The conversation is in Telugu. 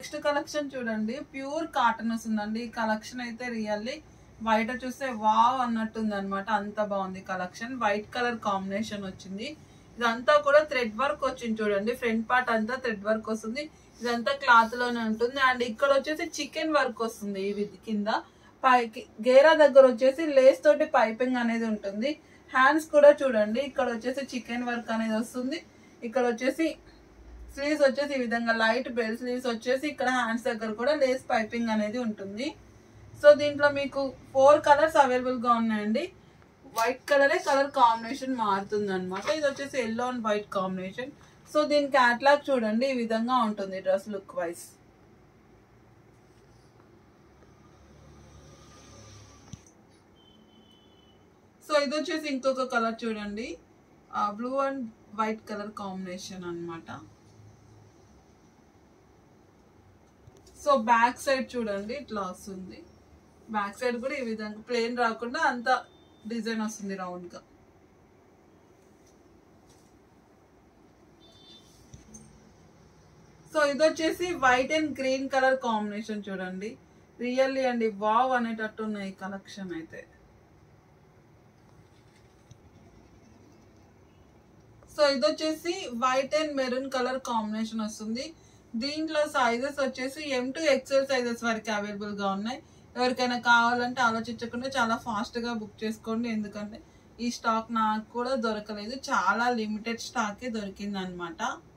నెక్స్ట్ కలెక్షన్ చూడండి ప్యూర్ కాటన్ వస్తుందండి ఈ కలెక్షన్ అయితే రియల్లీ బయట చూస్తే వావ్ అన్నట్టుంది అనమాట అంత బాగుంది కలెక్షన్ వైట్ కలర్ కాంబినేషన్ వచ్చింది ఇదంతా కూడా థ్రెడ్ వర్క్ వచ్చింది చూడండి ఫ్రంట్ పార్ట్ అంతా థ్రెడ్ వర్క్ వస్తుంది ఇదంతా క్లాత్ లోనే ఉంటుంది అండ్ ఇక్కడ వచ్చేసి చికెన్ వర్క్ వస్తుంది ఇది కింద పైకి గేరా దగ్గర వచ్చేసి లేస్ తోటి పైపింగ్ అనేది ఉంటుంది హ్యాండ్స్ కూడా చూడండి ఇక్కడ వచ్చేసి చికెన్ వర్క్ అనేది వస్తుంది ఇక్కడ వచ్చేసి స్లీవ్స్ వచ్చేసి ఈ విధంగా లైట్ బెల్ స్లీవ్స్ వచ్చేసి ఇక్కడ హ్యాండ్స్ దగ్గర కూడా లేస్ పైపింగ్ అనేది ఉంటుంది సో దీంట్లో మీకు ఫోర్ కలర్స్ అవైలబుల్ గా ఉన్నాయండి వైట్ కలరే కలర్ కాంబినేషన్ మారుతుంది అనమాట ఇది వచ్చేసి yellow and white combination so దీని క్యాట్లాగ్ చూడండి ఈ విధంగా ఉంటుంది డ్రెస్ లుక్ వైజ్ సో ఇది వచ్చేసి ఇంకొక కలర్ చూడండి blue and white colour combination అన్నమాట సో బ్యాక్ సైడ్ చూడండి ఇట్లా వస్తుంది బ్యాక్ సైడ్ కూడా ఈ విధంగా ప్లేన్ రాకుండా అంత డిజైన్ వస్తుంది రౌండ్ గా సో ఇది వచ్చేసి white and green colour combination చూడండి రియల్లీ అండి వావ్ అనేటట్టు ఉన్నాయి కలెక్షన్ అయితే సో ఇది వచ్చేసి white and maroon colour combination వస్తుంది దీంట్లో సైజెస్ వచ్చేసి ఎం టు ఎక్సెల్ సైజెస్ వరకు అవైలబుల్ గా ఉన్నాయి ఎవరికైనా కావాలంటే ఆలోచించకుండా చాలా ఫాస్ట్ గా బుక్ చేసుకోండి ఎందుకంటే ఈ స్టాక్ నాకు కూడా దొరకలేదు చాలా లిమిటెడ్ స్టాకే దొరికింది అనమాట